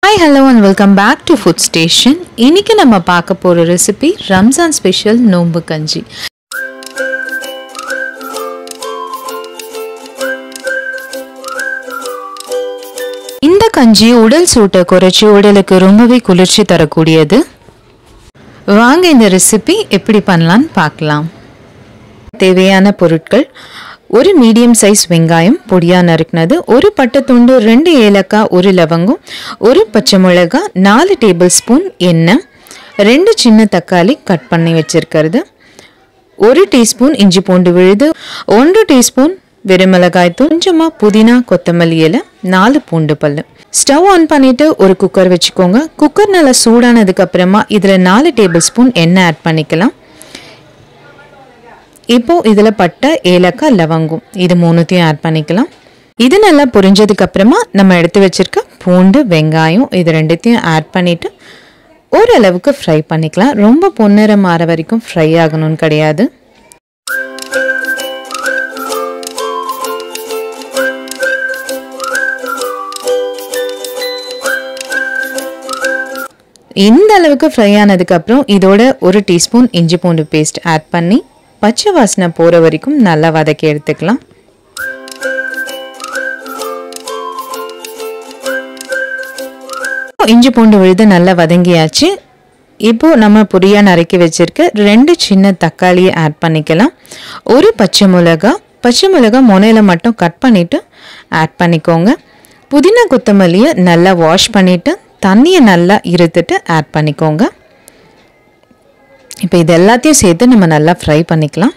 hi hello and welcome back to food station இன்னைக்கு நம்ம பார்க்க போகிற ரெசிபி ரம்ஜான் ஸ்பெஷல் நோம்பு கஞ்சி இந்த கஞ்சி உடல் சூட்டை குறைச்சி உடலுக்கு ரொம்பவே குளிர்ச்சி தரக்கூடியது வாங்க இந்த ரெசிபி எப்படி பண்ணலான்னு பார்க்கலாம் தேவையான பொருட்கள் ஒரு மீடியம் சைஸ் வெங்காயம் பொடியாக நறுக்கினது ஒரு பட்டைத்துண்டு ரெண்டு ஏலக்காய் ஒரு லவங்கம் ஒரு பச்சை மிளகாய் நாலு டேபிள் ஸ்பூன் எண்ணெய் ரெண்டு சின்ன தக்காளி கட் பண்ணி வச்சிருக்கிறது ஒரு டீஸ்பூன் இஞ்சி பூண்டு விழுது ஒன்று டீஸ்பூன் வெறுமிளகாய் தூள் கொஞ்சமாக புதினா கொத்தமல்லி இலை நாலு பூண்டு பல்லு ஸ்டவ் ஆன் பண்ணிட்டு ஒரு குக்கர் வச்சுக்கோங்க குக்கர் நல்லா சூடானதுக்கு அப்புறமா இதில் நாலு டேபிள் ஸ்பூன் எண்ணெய் ஆட் பண்ணிக்கலாம் இப்போ இதில் பட்டை ஏலக்காய் லவங்கம் இது மூணுத்தையும் ஆட் பண்ணிக்கலாம் இது நல்லா பொரிஞ்சதுக்கு அப்புறமா நம்ம எடுத்து வச்சிருக்க பூண்டு வெங்காயம் இது ரெண்டுத்தையும் ஆட் பண்ணிட்டு ஓரளவுக்கு ஃப்ரை பண்ணிக்கலாம் ரொம்ப பொன்னிறம் மாற வரைக்கும் ஃப்ரை ஆகணும்னு கிடையாது இந்த அளவுக்கு ஃப்ரை ஆனதுக்கப்புறம் இதோட ஒரு டீஸ்பூன் இஞ்சி பூண்டு பேஸ்ட் ஆட் பண்ணி பச்சை வாசனை போகிற வரைக்கும் நல்லா வதக்கி எடுத்துக்கலாம் இஞ்சி பூண்டு விழுது நல்லா வதங்கியாச்சு இப்போ நம்ம பொடியாக நறுக்கி வச்சிருக்க ரெண்டு சின்ன தக்காளியை ஆட் பண்ணிக்கலாம் ஒரு பச்சை மிளகா பச்சை மிளகா முனையில மட்டும் கட் பண்ணிவிட்டு ஆட் பண்ணிக்கோங்க புதினா கொத்தமல்லியை நல்லா வாஷ் பண்ணிவிட்டு தண்ணியை நல்லா இருத்துட்டு ஆட் பண்ணிக்கோங்க இப்போ இது எல்லாத்தையும் சேர்த்து நம்ம நல்லா ஃப்ரை பண்ணிக்கலாம்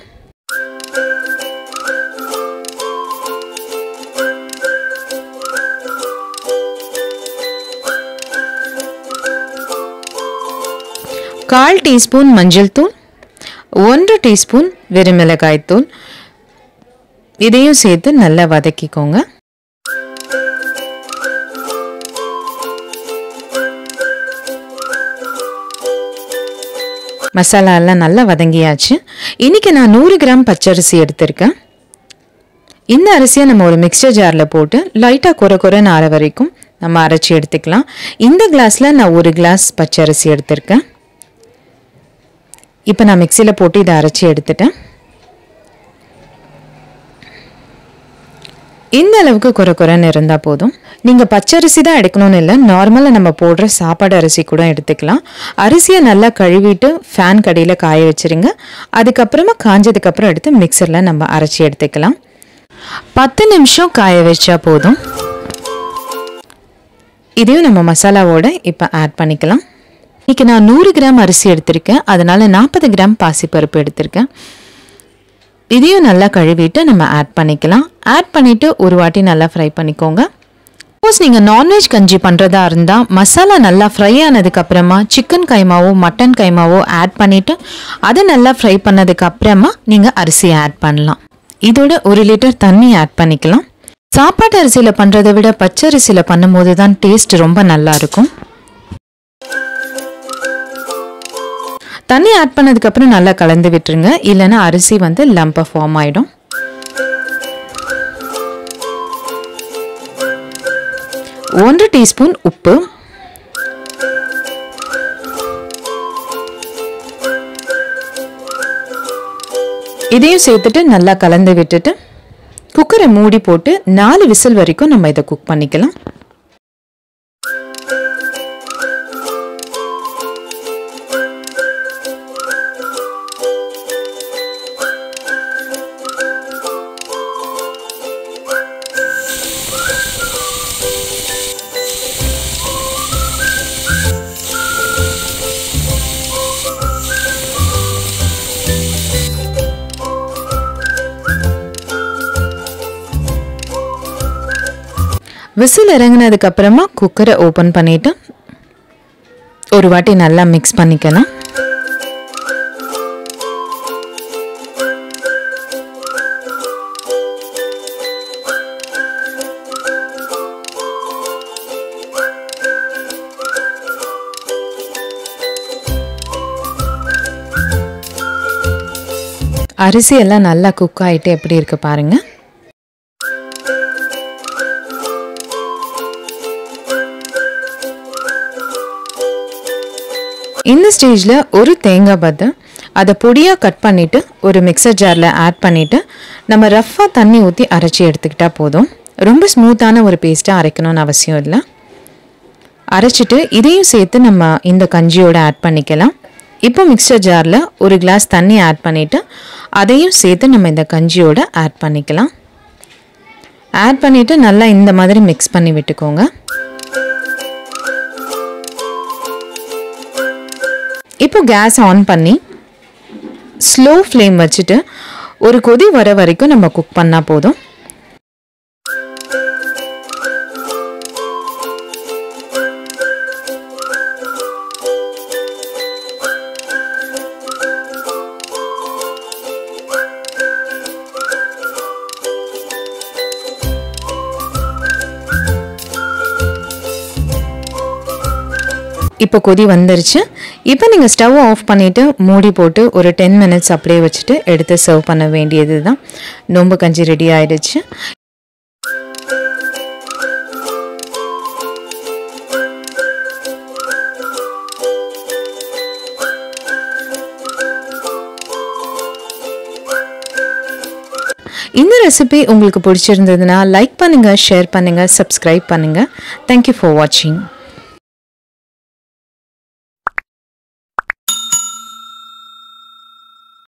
கால் டீஸ்பூன் மஞ்சள் தூள் ஒன்று டீஸ்பூன் வெறுமிளகாய் தூள் இதையும் சேர்த்து நல்லா வதக்கிக்கோங்க மசாலா எல்லாம் நல்லா வதங்கியாச்சு இன்னைக்கு நான் நூறு கிராம் பச்சரிசி எடுத்திருக்கேன் இந்த அரிசியை நம்ம ஒரு மிக்சர் ஜாரில் போட்டு லைட்டாக குறை குறைன்னு ஆற வரைக்கும் நம்ம அரைச்சி எடுத்துக்கலாம் இந்த கிளாஸில் நான் ஒரு கிளாஸ் பச்சரிசி எடுத்திருக்கேன் இப்போ நான் மிக்சியில் போட்டு இதை அரைச்சி எடுத்துட்டேன் இந்த அளவுக்கு குறை குறைன்னு இருந்தால் போதும் நீங்கள் பச்சரிசி தான் எடுக்கணும்னு இல்லை நார்மலாக நம்ம போடுற சாப்பாடு அரிசி கூட எடுத்துக்கலாம் அரிசியை நல்லா கழுவிட்டு ஃபேன் கடையில் காய வச்சுருங்க அதுக்கப்புறமா காஞ்சதுக்கப்புறம் எடுத்து மிக்சரில் நம்ம அரைச்சி எடுத்துக்கலாம் பத்து நிமிஷம் காய வச்சா போதும் இதையும் நம்ம மசாலாவோட இப்போ ஆட் பண்ணிக்கலாம் இன்றைக்கி நான் நூறு கிராம் அரிசி எடுத்திருக்கேன் அதனால் நாற்பது கிராம் பாசிப்பருப்பு எடுத்திருக்கேன் இதையும் நல்லா கழுவிட்டு நம்ம ஆட் பண்ணிக்கலாம் ஆட் பண்ணிவிட்டு ஒரு வாட்டி நல்லா ஃப்ரை பண்ணிக்கோங்க சப்போஸ் நீங்கள் நான்வெஜ் கஞ்சி பண்ணுறதா இருந்தால் மசாலா நல்லா ஃப்ரை ஆனதுக்கப்புறமா சிக்கன் கைமாவோ மட்டன் கைமாவோ ஆட் பண்ணிவிட்டு அதை நல்லா ஃப்ரை பண்ணதுக்கு அப்புறமா நீங்கள் அரிசியை ஆட் பண்ணலாம் இதோட ஒரு லிட்டர் தண்ணி ஆட் பண்ணிக்கலாம் சாப்பாட்டு அரிசியில் பண்ணுறதை விட பச்சரிசியில் பண்ணும்போது தான் டேஸ்ட் ரொம்ப நல்லா இருக்கும் தண்ணி ஆட் பண்ணதுக்கப்புறம் நல்லா கலந்து விட்டுருங்க இல்லைன்னா அரிசி வந்து லம்பை ஃபார்ம் ஆகிடும் ஒன்று டீஸ்பூன் உப்பு இதையும் சேர்த்துட்டு நல்லா கலந்து விட்டுட்டு குக்கரை மூடி போட்டு நாலு விசில் வரைக்கும் நம்ம இதை குக் பண்ணிக்கலாம் விசில் இறங்கினதுக்கு அப்புறமா குக்கரை ஓப்பன் பண்ணிட்டு ஒரு வாட்டி நல்லா மிக்ஸ் பண்ணிக்கலாம் அரிசி எல்லாம் நல்லா குக் ஆகிட்டு எப்படி இருக்கு பாருங்கள் இந்த ஸ்டேஜில் ஒரு தேங்காய் பத்தை அதை பொடியாக கட் பண்ணிவிட்டு ஒரு மிக்சர் ஜாரில் ஆட் பண்ணிவிட்டு நம்ம ரஃப்பாக தண்ணி ஊற்றி அரைச்சி எடுத்துக்கிட்டால் போதும் ரொம்ப ஸ்மூத்தான ஒரு பேஸ்ட்டாக அரைக்கணும்னு அவசியம் இல்லை அரைச்சிட்டு இதையும் சேர்த்து நம்ம இந்த கஞ்சியோட ஆட் பண்ணிக்கலாம் இப்போ மிக்சர் ஜாரில் ஒரு கிளாஸ் தண்ணி ஆட் பண்ணிவிட்டு அதையும் சேர்த்து நம்ம இந்த கஞ்சியோட ஆட் பண்ணிக்கலாம் ஆட் பண்ணிவிட்டு நல்லா இந்த மாதிரி மிக்ஸ் பண்ணி விட்டுக்கோங்க இப்போ கேஸ் ஆன் பண்ணி ஸ்லோ ஃப்ளேம் வச்சுட்டு ஒரு கொதி வர வரைக்கும் நம்ம குக் பண்ணால் போதும் இப்போ கொதி வந்துருச்சு இப்போ நீங்கள் ஸ்டவ் ஆஃப் பண்ணிவிட்டு மூடி போட்டு ஒரு டென் மினிட்ஸ் அப்படியே வச்சுட்டு எடுத்து சர்வ் பண்ண வேண்டியது தான் நொம்பு கஞ்சி ரெடி ஆயிடுச்சு இந்த ரெசிபி உங்களுக்கு பிடிச்சிருந்ததுன்னா லைக் பண்ணுங்கள் ஷேர் பண்ணுங்கள் சப்ஸ்கிரைப் பண்ணுங்கள் தேங்க்யூ ஃபார் வாட்சிங்